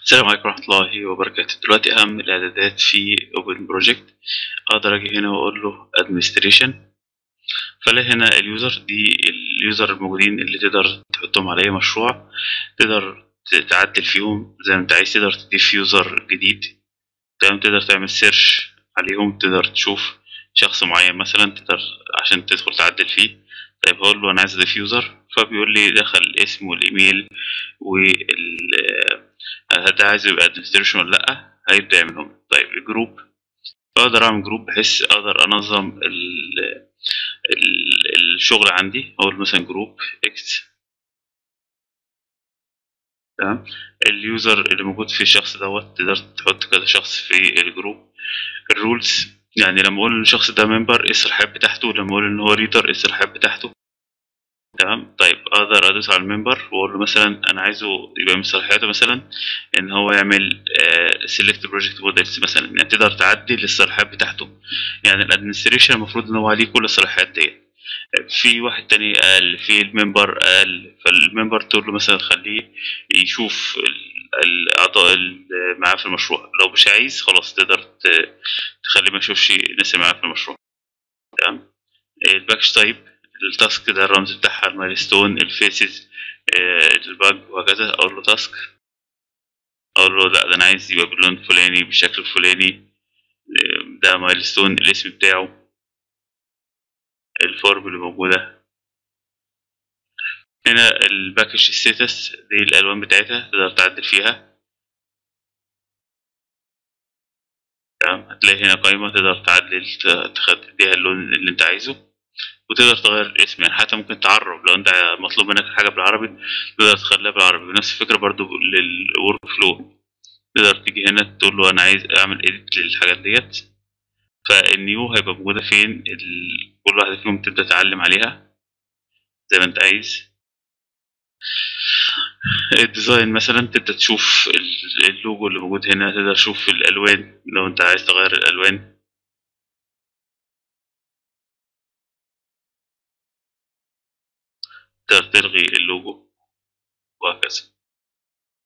السلام عليكم ورحمة الله وبركاته دلوقتي أهم الإعدادات في Open Project أقدر أجي هنا وأقول له Administration فلاقي هنا اليوزر دي اليوزر الموجودين اللي تقدر تحطهم على أي مشروع تقدر تعدل فيهم زي ما أنت عايز تقدر تضيف يوزر جديد تمام تقدر تعمل سيرش عليهم تقدر تشوف شخص معين مثلا تقدر عشان تدخل تعدل فيه طيب هقول له أنا عايز أضيف يوزر فبيقول لي دخل الاسم والإيميل وال هل ده عايز يبقى ادمنستريشن ولا لأ هيبدأ يعملهم طيب جروب أقدر أعمل جروب بحيث أقدر أنظم ال ال الشغل عندي أقول مثلا جروب إكس تمام اليوزر اللي موجود في الشخص دوت تقدر تحط كذا شخص في الجروب الرولز يعني لما اقول الشخص ده ممبر ايه الصلاحيات بتاعته لما اقول ان هو ريدر ايه الصلاحيات بتاعته تمام طيب اقدر ادوس على الممبر واقول له مثلا انا عايزه يبقى من صلاحياته مثلا ان هو يعمل سيلكت بروجكت موديلز مثلا يعني تقدر تعدل الصلاحيات بتاعته يعني الادمنستريشن المفروض ان هو عليه كل الصلاحيات ديت في واحد تاني قال في الممبر قال فالممبر تقول له مثلا خليه يشوف الاعضاء اللي معاه في المشروع لو مش عايز خلاص تقدر تخليه ما يشوفش الناس اللي معاه في المشروع تمام الباكج تايب التاسك ده الرمز بتاعها المايلستون الفيسز الباج وهكذا اقول له تاسك اقول له لا ده انا عايز يبقى باللون الفلاني بالشكل الفلاني ده مايلستون الاسم بتاعه الفورم اللي موجودة هنا الباكج ستاتس دي الالوان بتاعتها تقدر تعدل فيها تمام هتلاقي هنا قائمة تقدر تعدل تخدم بيها اللون اللي انت عايزه وتقدر تغير الاسم يعني حتى ممكن تعرب لو انت مطلوب منك حاجه بالعربي تقدر تخليها بالعربي نفس الفكره برضو للورك فلو تقدر تيجي هنا تقول له انا عايز اعمل اديت للحاجات ديت فالنيو هيبقى موجوده فين ال... كل واحده فيهم تبدا تعلم عليها زي ما انت عايز الديزاين مثلا تبدا تشوف اللوجو اللي موجود هنا تقدر تشوف الالوان لو انت عايز تغير الالوان تقدر تلغي اللوجو وهكذا